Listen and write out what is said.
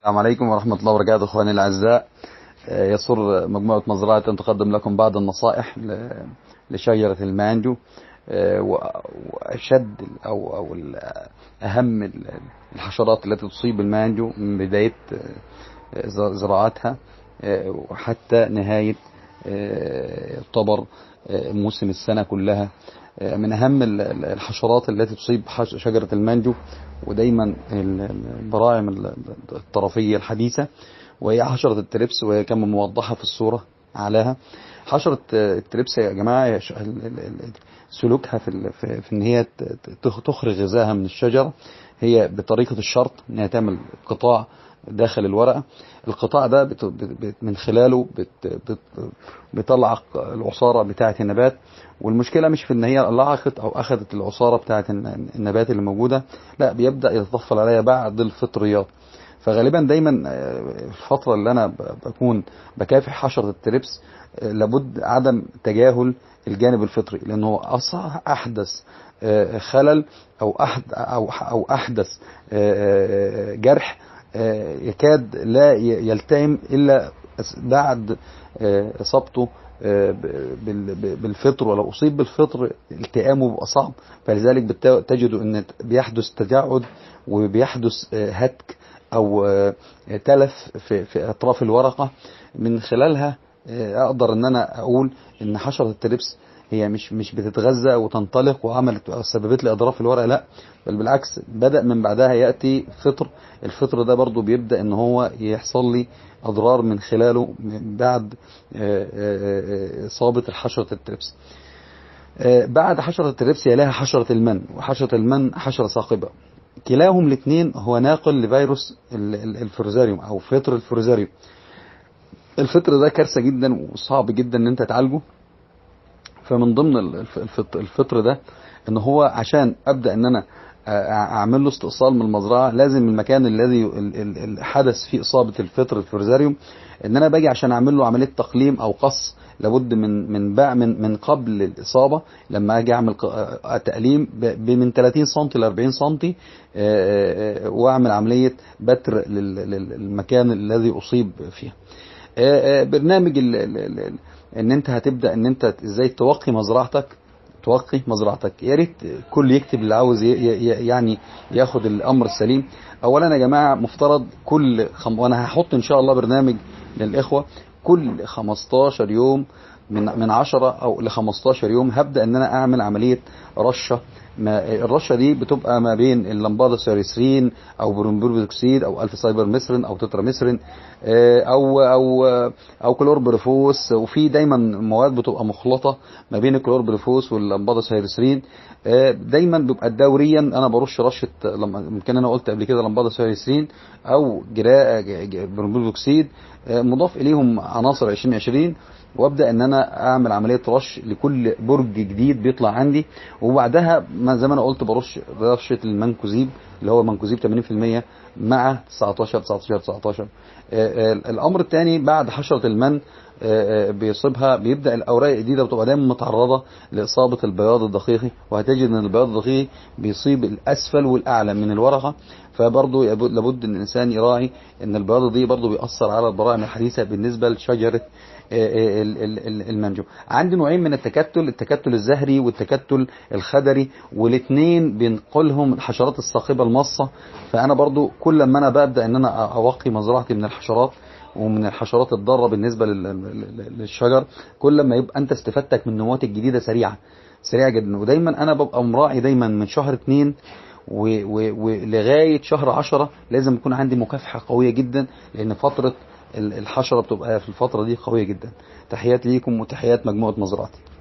السلام عليكم ورحمة الله وبركاته اخواني الاعزاء آه، يسر مجموعة مزرعة ان تقدم لكم بعض النصائح ل- لشجرة المانجو آه، و- واشد او او ال- اهم ال- الحشرات التي تصيب المانجو من بداية آه، ز- زراعتها آه، وحتى نهاية آه، يعتبر آه، موسم السنة كلها آه، من أهم ال- ال- الحشرات التي تصيب حش- شجرة المانجو ودايما ال- ال- البراعم ال- الطرفية الحديثة وهي حشرة التريبس وهي كما موضحة في الصورة عليها حشرة آه، التريبس يا جماعة هي ش- ال- ال- ال- سلوكها في ال- في في ان هي ت- ت- تخرج غذائها من الشجرة هي بطريقة الشرط انها تعمل قطاع داخل الورقة القطاع ده بت بت من خلاله بت بت بتلعق العصارة بتاعة النبات والمشكلة مش في ان هي لعقت او اخذت العصارة بتاعة الن- النبات اللي موجودة لا بيبدأ يتطفل عليها بعد الفطريات فغالبا دايما آه، الفترة اللي انا ب- بكون بكافح حشرة التريبس آه، لابد عدم تجاهل الجانب الفطري لانه أصح احدث آه، خلل او احد او او احدث آه، آه، جرح آه، يكاد لا ي- يلتئم الا بعد آه، اصابته آه، ب- بال- ب- بالفطر ولو اصيب بالفطر التئامه بيبقى صعب فلذلك بت- تجد ان بيحدث تجعد وبيحدث آه، هتك او آه، تلف في في اطراف الورقه من خلالها آه، اقدر ان انا اقول ان حشره التريبس هي مش مش بتتغذى وتنطلق وعملت سببت لي اضرار في الورقه لا بل بالعكس بدا من بعدها ياتي فطر الفطر ده برضو بيبدا ان هو يحصل لي اضرار من خلاله من بعد آه، آه، آه، اصابه الحشره التريبس آه، بعد حشره التريبس يلاها حشره المن وحشره المن حشره ثاقبه كلاهم الاثنين هو ناقل لفيروس ال- ال- الفروزاريوم او فطر الفروزاريوم الفطر ده كارثه جدا وصعب جدا ان انت تعالجه فمن ضمن ال- الف- الفط- الفطر ده ان هو عشان ابدا ان انا أ- اعمل له استئصال من المزرعه لازم المكان الذي ال- ال- ال- حدث فيه اصابه الفطر الفرزاريوم ان انا باجي عشان اعمل له عمليه تقليم او قص لابد من من بقى من من قبل الاصابه لما اجي اعمل ق- آه، تقليم ب- ب- من 30 سم ل 40 سم واعمل عمليه بتر لل- لل- للمكان الذي اصيب فيه آه، آه، برنامج ال ال ال ال ان انت هتبدا ان انت ازاي توقي مزرعتك توقي مزرعتك يا ريت كل يكتب اللي عاوز ي- ي- يعني ياخد الامر السليم اولا يا جماعه مفترض كل خم... وانا هحط ان شاء الله برنامج للاخوه كل 15 يوم من من 10 او ل 15 يوم هبدا ان انا اعمل عمليه رشه ما الرشه دي بتبقى ما بين اللمبادا سيريسرين او برومبوربوكسيد او الف سايبر مصرين او تتراميثرين آه، او او او كلوربريفوس وفي دايما مواد بتبقى مخلطه ما بين الكلوربريفوس واللمبادا سيريسرين آه، دايما بيبقى دوريا انا برش رشه لما يمكن انا قلت قبل كده لمبادا سيريسرين او جرا برومبوربوكسيد آه، مضاف اليهم عناصر 2020 وابدا ان انا اعمل عمليه رش لكل برج جديد بيطلع عندي وبعدها ما زي ما انا قلت برش رشه المنكوزيب اللي هو منكوزيب 80% مع 19 19 19 آه، آه، الامر الثاني بعد حشره المن آه، آه، بيصيبها بيبدا الاوراق الجديده بتبقى دايما متعرضه لاصابه البياض الدقيقي وهتجد ان البياض الدقيقي بيصيب الاسفل والاعلى من الورقه فبرضه يبد- لابد ان الانسان يراعي ان البياض دي برضه بيأثر على البراعم الحديثه بالنسبه لشجره آه، آه، ال- ال- ال- المانجو عندي نوعين من التكتل التكتل الزهري والتكتل الخدري والاثنين بينقلهم الحشرات الصاخبه المصه فانا برضو كل ما انا ببدا ان انا اوقي مزرعتي من الحشرات ومن الحشرات الضاره بالنسبه لل- لل- للشجر كل ما يبقى انت استفادتك من النموات الجديده سريعه سريعه جدا ودايما انا ببقى مراعي دايما من شهر اتنين و- و- ولغايه شهر عشرة لازم يكون عندي مكافحه قويه جدا لان فتره ال- الحشره بتبقى في الفتره دي قويه جدا تحياتي ليكم وتحيات مجموعه مزرعتي